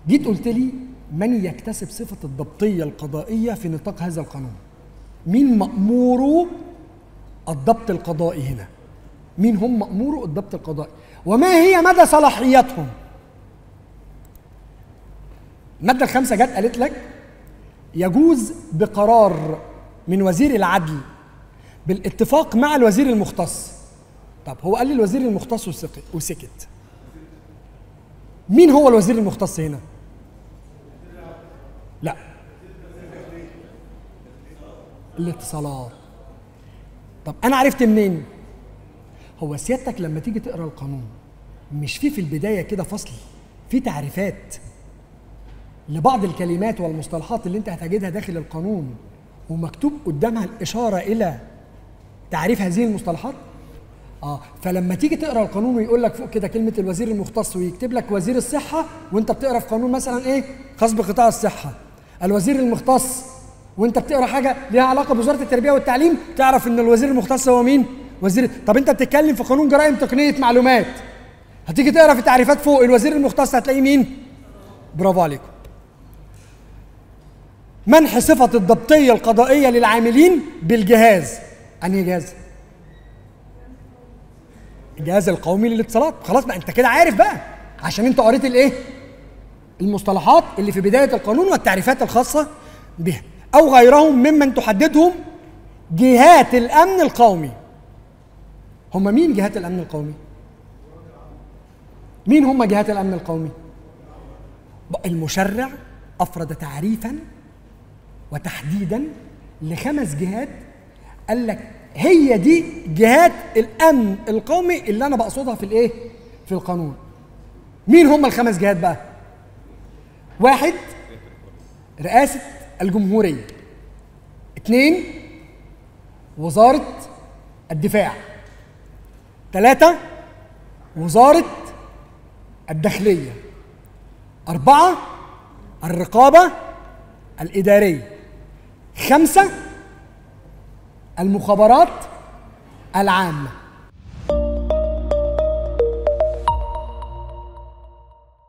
جيت قلت لي من يكتسب صفة الضبطية القضائية في نطاق هذا القانون مين مأمور الضبط القضائي هنا مين هم مأمور الضبط القضائي وما هي مدى صلاحيتهم المادة الخامسة جت قالت لك يجوز بقرار من وزير العدل بالاتفاق مع الوزير المختص طب هو قال لي الوزير المختص وسكت, وسكت. مين هو الوزير المختص هنا لا الاتصالات طب انا عرفت منين هو سيادتك لما تيجي تقرا القانون مش في في البدايه كده فصل في تعريفات لبعض الكلمات والمصطلحات اللي انت هتجدها داخل القانون ومكتوب قدامها الاشاره الى تعريف هذه المصطلحات اه فلما تيجي تقرا القانون ويقول لك فوق كده كلمه الوزير المختص ويكتب لك وزير الصحه وانت بتقرا في قانون مثلا ايه خاص بقطاع الصحه الوزير المختص وانت بتقرا حاجه ليها علاقه بوزاره التربيه والتعليم تعرف ان الوزير المختص هو مين وزير طب انت بتتكلم في قانون جرائم تقنيه معلومات هتيجي تقرا في تعريفات فوق الوزير المختص هتلاقيه مين برافو عليكم منح صفة الضبطية القضائية للعاملين بالجهاز أنهي جهاز؟ الجهاز القومي للاتصالات خلاص بقى انت كده عارف بقى عشان انت قريت الايه؟ المصطلحات اللي في بداية القانون والتعريفات الخاصة بها أو غيرهم ممن تحددهم جهات الأمن القومي هم مين جهات الأمن القومي؟ مين هم جهات الأمن القومي؟ المشرع أفرد تعريفا وتحديدا لخمس جهات قال لك هي دي جهات الامن القومي اللي انا بقصدها في الايه في القانون مين هم الخمس جهات بقى واحد رئاسة الجمهورية اثنين وزارة الدفاع ثلاثة وزارة الداخلية أربعة الرقابة الإدارية خمسة المخابرات العامة